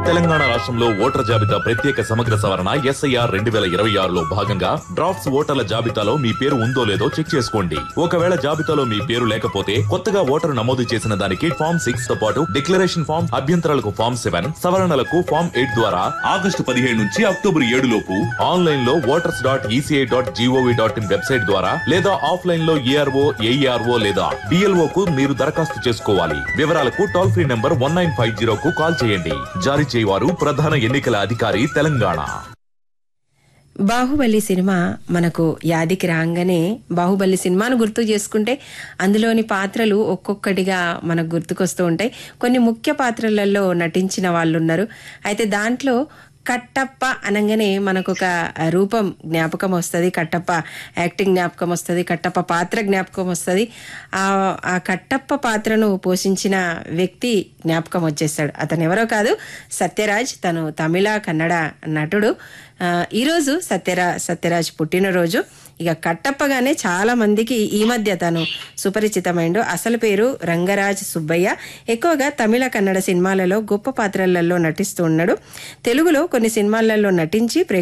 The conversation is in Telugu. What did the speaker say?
తెలంగాణ రాష్ట్రంలో ఓటర్ జాబితా ప్రత్యేక సమగ్ర సవరణ ఎస్ఐఆర్ రెండు వేల ఇరవై ఆరులో భాగంగా డ్రాఫ్ట్స్ ఓటర్ల జాబితాలో మీ పేరు ఉందో లేదో చెక్ చేసుకోండి ఒకవేళ జాబితాలో మీ పేరు లేకపోతే కొత్తగా ఓటరు నమోదు చేసిన దానికి ఫామ్ సిక్స్ తో పాటు డిక్లరేషన్ ఫామ్ అభ్యంతరాలకు ఫామ్ సెవెన్ సవరణలకు ఫామ్ ఎయిట్ ద్వారా ఆగస్టు పదిహేడు నుంచి అక్టోబర్ ఏడు లోపు ఆన్లైన్ లో voters dot ECI dot G O V dot in website ద్వారా లేదా ఆఫ్లైన్ లో ఏఆర్ఓ ఏఈఆర్ఓ లేదా డిఎల్ఓ కు మీరు దరఖాస్తు చేసుకోవాలి వివరాలకు toll free number one nine five zero కు కాల్ చేయండి జారీ చేయవారు ప్రధాన ఎన్నికల అధికారి తెలంగాణ బాహుబలి సినిమా మనకు యాదికి రాగానే బాహుబలి సినిమాను గుర్తు చేసుకుంటే అందులోని పాత్రలు ఒక్కొక్కటిగా మనకు గుర్తుకొస్తూ ఉంటాయి కొన్ని ముఖ్య పాత్రలలో నటించిన వాళ్ళు ఉన్నారు అయితే దాంట్లో కట్టప్ప అనగానే మనకు ఒక రూపం జ్ఞాపకం వస్తుంది కట్టప్ప యాక్టింగ్ జ్ఞాపకం వస్తుంది కట్టప్ప పాత్ర జ్ఞాపకం వస్తుంది ఆ ఆ కట్టప్ప పాత్రను పోషించిన వ్యక్తి జ్ఞాపకం వచ్చేస్తాడు అతను ఎవరో కాదు సత్యరాజ్ తను తమిళ కన్నడ నటుడు ఆ, ఈరోజు సత్యరా సత్యరాజ్ పుట్టినరోజు ఇక కట్టప్పగానే చాలా మందికి ఈ మధ్య తను సుపరిచితమైండు అసలు పేరు రంగరాజ్ సుబ్బయ్య ఎక్కువగా తమిళ కన్నడ సినిమాలలో గొప్ప పాత్రలలో నటిస్తూ ఉన్నాడు తెలుగులో కొన్ని సినిమాలలో నటించి